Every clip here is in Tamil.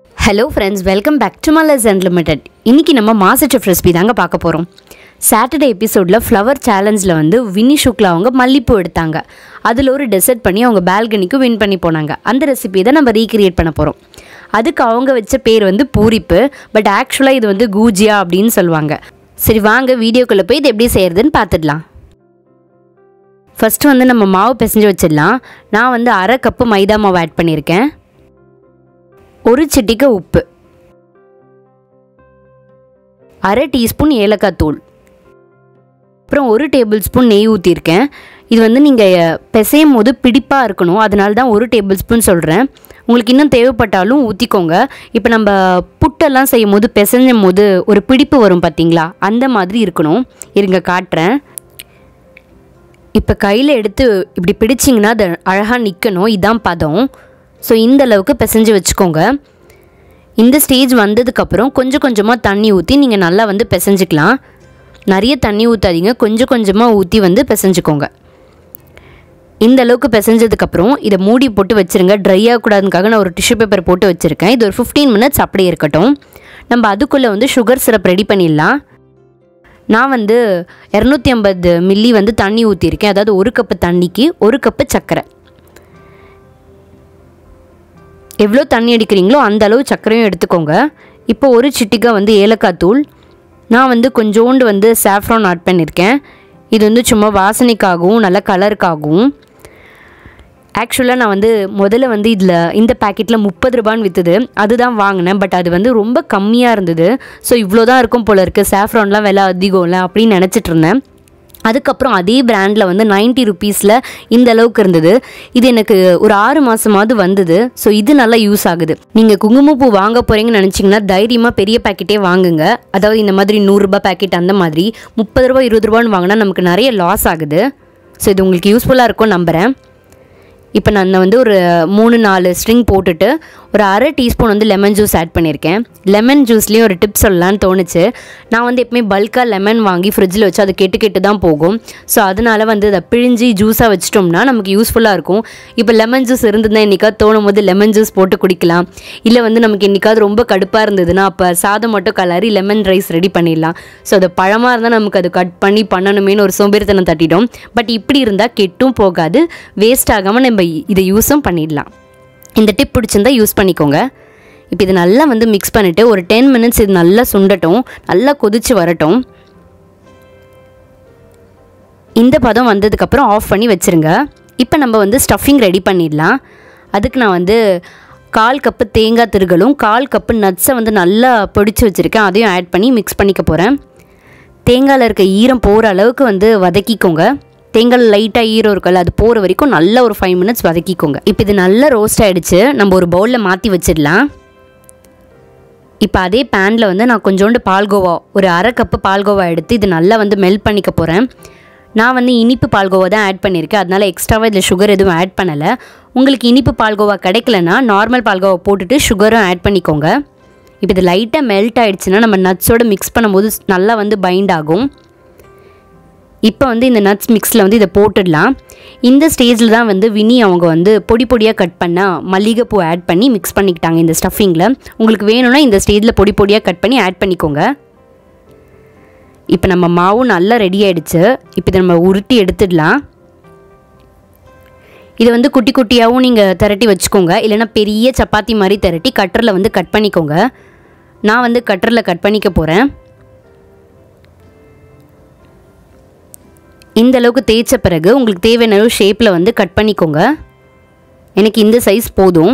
hello friends welcome back to Malar's unlimited இன்றைக்கி நம்ம மாஸ்டர் செஃப் ரெசிபி தாங்க பார்க்க போகிறோம் சாட்டர்டே எபிசோடில் ஃப்ளவர் சேலஞ்சில் வந்து வின்னி ஷுக்லா அவங்க மல்லிப்பூ எடுத்தாங்க அதில் ஒரு டெசர்ட் பண்ணி அவங்க பால்கனிக்கு வின் பண்ணி போனாங்க அந்த ரெசிபி தான் நம்ம ரீக்ரியேட் பண்ண போகிறோம் அதுக்கு அவங்க வச்ச பேர் வந்து பூரிப்பு பட் ஆக்சுவலாக இது வந்து கூஜியா அப்படின்னு சொல்லுவாங்க சரி வாங்க வீடியோக்குள்ளே போய் இது எப்படி செய்கிறதுன்னு பார்த்துடலாம் ஃபஸ்ட்டு வந்து நம்ம மாவு பிசைஞ்சு வச்சிடலாம் நான் வந்து அரை கப்பு மைதா மாவு ஆட் பண்ணியிருக்கேன் ஒரு சிட்டிக்க உப்பு அரை டீஸ்பூன் ஏலக்காய் தூள் அப்புறம் ஒரு டேபிள் ஸ்பூன் நெய் ஊற்றிருக்கேன் இது வந்து நீங்கள் பிசையும் போது பிடிப்பாக இருக்கணும் அதனால தான் ஒரு டேபிள் ஸ்பூன் சொல்கிறேன் உங்களுக்கு இன்னும் தேவைப்பட்டாலும் ஊற்றிக்கோங்க இப்போ நம்ம புட்டெல்லாம் செய்யும் போது பிசைஞ்சும் போது ஒரு பிடிப்பு வரும் பார்த்தீங்களா அந்த மாதிரி இருக்கணும் இருங்க காட்டுறேன் இப்போ கையில் எடுத்து இப்படி பிடிச்சிங்கன்னா அது அழகாக நிற்கணும் இதான் பதம் ஸோ இந்த அளவுக்கு பிசைஞ்சு வச்சுக்கோங்க இந்த ஸ்டேஜ் வந்ததுக்கப்புறம் கொஞ்சம் கொஞ்சமாக தண்ணி ஊற்றி நீங்கள் நல்லா வந்து பிசைஞ்சிக்கலாம் நிறைய தண்ணி ஊற்றாதீங்க கொஞ்சம் கொஞ்சமாக ஊற்றி வந்து பிசைஞ்சுக்கோங்க இந்த அளவுக்கு பிசைஞ்சதுக்கப்புறம் இதை மூடி போட்டு வச்சுருங்க ட்ரை ஆகக்கூடாதுக்காக நான் ஒரு டிஷ்யூ பேப்பர் போட்டு வச்சுருக்கேன் இது ஒரு ஃபிஃப்டீன் மினிட்ஸ் அப்படியே இருக்கட்டும் நம்ம அதுக்குள்ளே வந்து சுகர் சிரப் ரெடி பண்ணிடலாம் நான் வந்து இரநூத்தி ஐம்பது மில்லி வந்து தண்ணி ஊற்றிருக்கேன் அதாவது ஒரு கப்பு தண்ணிக்கு ஒரு கப்பு சர்க்கரை எவ்வளோ தண்ணி அடிக்கிறீங்களோ அந்த அளவு சர்க்கரையும் எடுத்துக்கோங்க இப்போ ஒரு சிட்டிக்காய் வந்து ஏலக்காய் தூள் நான் வந்து கொஞ்சோண்டு வந்து சாஃப்ரான் ஆட் பண்ணியிருக்கேன் இது வந்து சும்மா வாசனைக்காகவும் நல்ல கலருக்காகவும் ஆக்சுவலாக நான் வந்து முதல்ல வந்து இதில் இந்த பேக்கெட்டில் முப்பது ரூபான்னு விற்றுது அதுதான் வாங்கினேன் பட் அது வந்து ரொம்ப கம்மியாக இருந்தது ஸோ இவ்வளோ தான் இருக்கும் போல இருக்குது சாஃப்ரான்லாம் விலை அதிகம்ல அப்படின்னு நினச்சிட்டு இருந்தேன் அதுக்கப்புறம் அதே பிராண்டில் வந்து நைன்ட்டி ருபீஸில் இந்த அளவுக்கு இருந்தது இது எனக்கு ஒரு ஆறு மாதமாவது வந்தது ஸோ இது நல்லா யூஸ் ஆகுது நீங்கள் குங்குமப்பூ வாங்க போகிறீங்கன்னு நினச்சிங்கன்னா தைரியமாக பெரிய பேக்கெட்டே வாங்குங்க அதாவது இந்த மாதிரி நூறுரூபா பேக்கெட் அந்த மாதிரி முப்பது ரூபா இருபது ரூபான்னு வாங்கினா நமக்கு நிறைய லாஸ் ஆகுது ஸோ இது உங்களுக்கு யூஸ்ஃபுல்லாக இருக்கும் நம்புகிறேன் இப்போ நான் வந்து ஒரு மூணு நாலு ஸ்ட்ரிங் போட்டுட்டு ஒரு அரை டீஸ்பூன் வந்து லெமன் ஜூஸ் ஆட் பண்ணியிருக்கேன் லெமன் ஜூஸ்லேயும் ஒரு டிப் சொல்லலான்னு தோணுச்சு நான் வந்து எப்பவுமே பல்காக லெமன் வாங்கி ஃப்ரிட்ஜில் வச்சு அது கெட்டு கெட்டு தான் போகும் ஸோ அதனால வந்து அதை பிழிஞ்சி ஜூஸாக வச்சிட்டோம்னா நமக்கு யூஸ்ஃபுல்லாக இருக்கும் இப்போ லெமன் ஜூஸ் இருந்ததுன்னா என்றைக்காவது தோணும் போது லெமன் ஜூஸ் போட்டு குடிக்கலாம் இல்லை வந்து நமக்கு என்றைக்காவது ரொம்ப கடுப்பாக இருந்ததுன்னா அப்போ சாதம் மட்டும் கலரி லெமன் ரைஸ் ரெடி பண்ணிடலாம் ஸோ அது பழமாக இருந்தால் நமக்கு அது கட் பண்ணி பண்ணணுமேனு ஒரு சோம்பேறித்தனம் தட்டிடும் பட் இப்படி இருந்தால் கெட்டும் போகாது வேஸ்ட் ஆகாமல் நம்ம இதை யூஸும் பண்ணிடலாம் இந்த டிப் பிடிச்சிருந்தா யூஸ் பண்ணிக்கோங்க இப்போ இது நல்லா வந்து மிக்ஸ் பண்ணிவிட்டு ஒரு டென் மினிட்ஸ் இது நல்லா சுண்டட்டும் நல்லா கொதிச்சு வரட்டும் இந்த பதம் வந்ததுக்கப்புறம் ஆஃப் பண்ணி வச்சுருங்க இப்போ நம்ம வந்து ஸ்டஃபிங் ரெடி பண்ணிடலாம் அதுக்கு நான் வந்து கால் கப்பு தேங்காய் திருகலும் கால் கப்பு நட்ஸை வந்து நல்லா பொடிச்சு வச்சுருக்கேன் அதையும் ஆட் பண்ணி மிக்ஸ் பண்ணிக்க போகிறேன் தேங்காயில் இருக்க ஈரம் போகிற அளவுக்கு வந்து வதக்கிக்கோங்க தேங்காய் லைட்டாக ஈரம் இருக்குல்ல அது போகிற வரைக்கும் நல்ல ஒரு ஃபைவ் மினிட்ஸ் வதக்கிக்கோங்க இப்போ இது நல்லா ரோஸ்ட் ஆகிடுச்சு நம்ம ஒரு பவுலில் மாற்றி வச்சிடலாம் இப்போ அதே பேனில் வந்து நான் கொஞ்சோண்டு பால்கோவா ஒரு அரை கப்பு பால்கோவா எடுத்து இது நல்லா வந்து மெல்ட் பண்ணிக்க போகிறேன் நான் வந்து இனிப்பு பால்கோவா தான் ஆட் பண்ணியிருக்கேன் அதனால் எக்ஸ்ட்ராவாக இதில் சுகர் எதுவும் ஆட் பண்ணலை உங்களுக்கு இனிப்பு பால்கோவா கிடைக்கலனா நார்மல் பால்கோவா போட்டுட்டு சுகரும் ஆட் பண்ணிக்கோங்க இப்போ இது லைட்டாக மெல்ட் ஆகிடுச்சுன்னா நம்ம நட்ஸோடு மிக்ஸ் பண்ணும்போது நல்லா வந்து பைண்ட் ஆகும் இப்போ வந்து இந்த நட்ஸ் மிக்ஸில் வந்து இதை போட்டுடலாம் இந்த ஸ்டேஜில் தான் வந்து வினி அவங்க வந்து பொடி பொடியாக கட் பண்ணால் மல்லிகைப்பூ ஆட் பண்ணி மிக்ஸ் பண்ணிக்கிட்டாங்க இந்த ஸ்டஃபிங்கில் உங்களுக்கு வேணும்னா இந்த ஸ்டேஜில் பொடி பொடியாக கட் பண்ணி ஆட் பண்ணிக்கோங்க இப்போ நம்ம மாவும் நல்லா ரெடி ஆகிடுச்சு இப்போ இதை நம்ம உருட்டி எடுத்துடலாம் இதை வந்து குட்டி குட்டியாகவும் நீங்கள் திரட்டி வச்சுக்கோங்க இல்லைனா பெரிய சப்பாத்தி மாதிரி திரட்டி கட்டரில் வந்து கட் பண்ணிக்கோங்க நான் வந்து கட்டரில் கட் பண்ணிக்க போகிறேன் இந்த அளவுக்கு தேய்ச்ச பிறகு உங்களுக்கு தேவையான அளவு ஷேப்பில் வந்து கட் பண்ணிக்கோங்க எனக்கு இந்த சைஸ் போதும்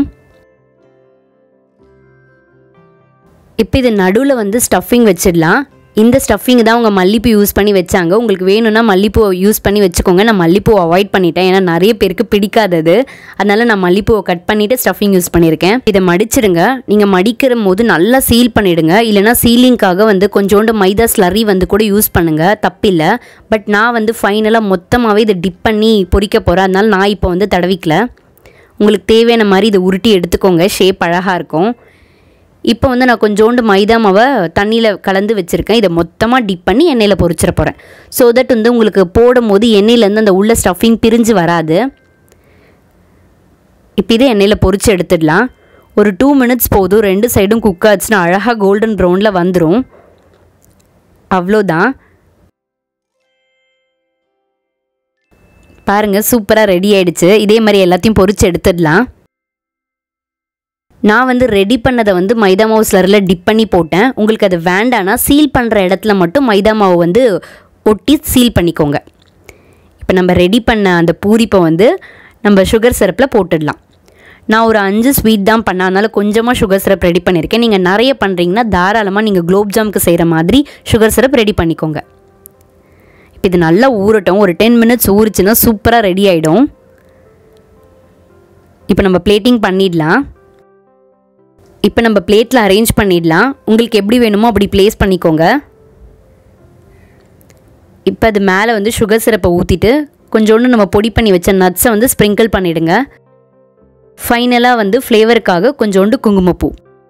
இப்போ இது நடுவில் வந்து ஸ்டஃபிங் வச்சிடலாம் இந்த ஸ்டஃபிங் தான் அவங்க மல்லிப்பூ யூஸ் பண்ணி வச்சாங்க உங்களுக்கு வேணும்னா மல்லிப்பூ யூஸ் பண்ணி வச்சுக்கோங்க நான் மல்லிப்பூ அவாய்ட் பண்ணிட்டேன் ஏன்னா நிறைய பேருக்கு பிடிக்காதது அதனால நான் மல்லிப்பூவை கட் பண்ணிவிட்டு ஸ்டஃபிங் யூஸ் பண்ணியிருக்கேன் இதை மடிச்சிடுங்க நீங்கள் மடிக்கிற போது நல்லா சீல் பண்ணிவிடுங்க இல்லைனா சீலிங்காக வந்து கொஞ்சோண்டு மைதா ஸ்லரி வந்து கூட யூஸ் பண்ணுங்கள் தப்பில்லை பட் நான் வந்து ஃபைனலாக மொத்தமாகவே இதை டிப் பண்ணி பொரிக்க போகிறேன் அதனால நான் இப்போ வந்து தடவிக்கல உங்களுக்கு தேவையான மாதிரி இதை உருட்டி எடுத்துக்கோங்க ஷேப் அழகாக இருக்கும் இப்போ வந்து நான் கொஞ்சோண்டு மைதா மாவை தண்ணியில் கலந்து வச்சுருக்கேன் இதை மொத்தமாக டிப் பண்ணி எண்ணெயில் பொரிச்சிட போகிறேன் ஸோ தட் வந்து உங்களுக்கு போடும் போது எண்ணெயிலேருந்து அந்த உள்ள ஸ்டஃபிங் பிரிஞ்சு வராது இப்போ இதை எண்ணெயில் பொரிச்சு எடுத்துடலாம் ஒரு டூ மினிட்ஸ் போதும் ரெண்டு சைடும் குக் ஆச்சுன்னா அழகாக கோல்டன் ப்ரௌனில் வந்துடும் அவ்வளோதான் பாருங்கள் சூப்பராக ரெடி ஆயிடுச்சு இதே மாதிரி எல்லாத்தையும் பொரிச்சு எடுத்துடலாம் நான் வந்து ரெடி பண்ணதை வந்து மைதா மாவு ஸ்லரில் டிப் பண்ணி போட்டேன் உங்களுக்கு அது வேண்டானா சீல் பண்ணுற இடத்துல மட்டும் மைதா மாவு வந்து ஒட்டி சீல் பண்ணிக்கோங்க இப்போ நம்ம ரெடி பண்ண அந்த பூரிப்பை வந்து நம்ம சுகர் சிரப்பில் போட்டுடலாம் நான் ஒரு அஞ்சு ஸ்வீட் தான் பண்ணேன் அதனால் கொஞ்சமாக சுகர் சிரப் ரெடி பண்ணியிருக்கேன் நீங்கள் நிறைய பண்ணுறீங்கன்னா தாராளமாக நீங்கள் குலோப் ஜாமுக்கு செய்கிற மாதிரி சுகர் சிரப் ரெடி பண்ணிக்கோங்க இப்போ இது நல்லா ஊறட்டும் ஒரு டென் மினிட்ஸ் ஊறுச்சுன்னா சூப்பராக ரெடி ஆகிடும் இப்போ நம்ம பிளேட்டிங் பண்ணிடலாம் இப்போ நம்ம பிளேட்டில் அரேஞ்ச் பண்ணிடலாம் உங்களுக்கு எப்படி வேணுமோ அப்படி ப்ளேஸ் பண்ணிக்கோங்க இப்போ அது மேலே வந்து சுகர் சிரப்பை ஊற்றிட்டு கொஞ்சோண்டு நம்ம பொடி பண்ணி வச்ச நட்ஸை வந்து ஸ்ப்ரிங்கிள் பண்ணிவிடுங்க ஃபைனலாக வந்து ஃப்ளேவருக்காக கொஞ்சோண்டு குங்குமப்பூ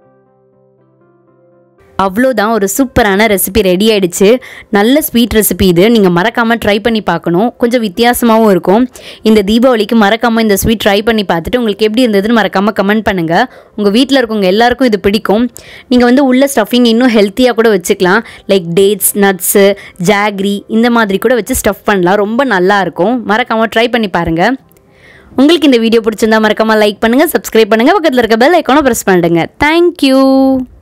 அவ்வளோதான் ஒரு சூப்பரான ரெசிபி ரெடி ஆயிடுச்சு நல்ல ஸ்வீட் ரெசிபி இது நீங்கள் மறக்காமல் ட்ரை பண்ணி பார்க்கணும் கொஞ்சம் வித்தியாசமாகவும் இருக்கும் இந்த தீபாவளிக்கு மறக்காமல் இந்த ஸ்வீட் ட்ரை பண்ணி பார்த்துட்டு உங்களுக்கு எப்படி இருந்ததுன்னு மறக்காமல் கமெண்ட் பண்ணுங்கள் உங்கள் வீட்டில் இருக்கவங்க எல்லாருக்கும் இது பிடிக்கும் நீங்கள் வந்து உள்ள ஸ்டஃபிங் இன்னும் ஹெல்த்தியாக கூட வச்சுக்கலாம் லைக் டேட்ஸ் நட்ஸு ஜாக்ரி இந்த மாதிரி கூட வச்சு ஸ்டஃப் பண்ணலாம் ரொம்ப நல்லா இருக்கும் மறக்காமல் ட்ரை பண்ணி பாருங்கள் உங்களுக்கு இந்த வீடியோ பிடிச்சிருந்தா மறக்காமல் லைக் பண்ணுங்கள் சப்ஸ்கிரைப் பண்ணுங்கள் பக்கத்தில் இருக்க பெல் ஐக்கானை ப்ரெஸ் பண்ணிடுங்க தேங்க்யூ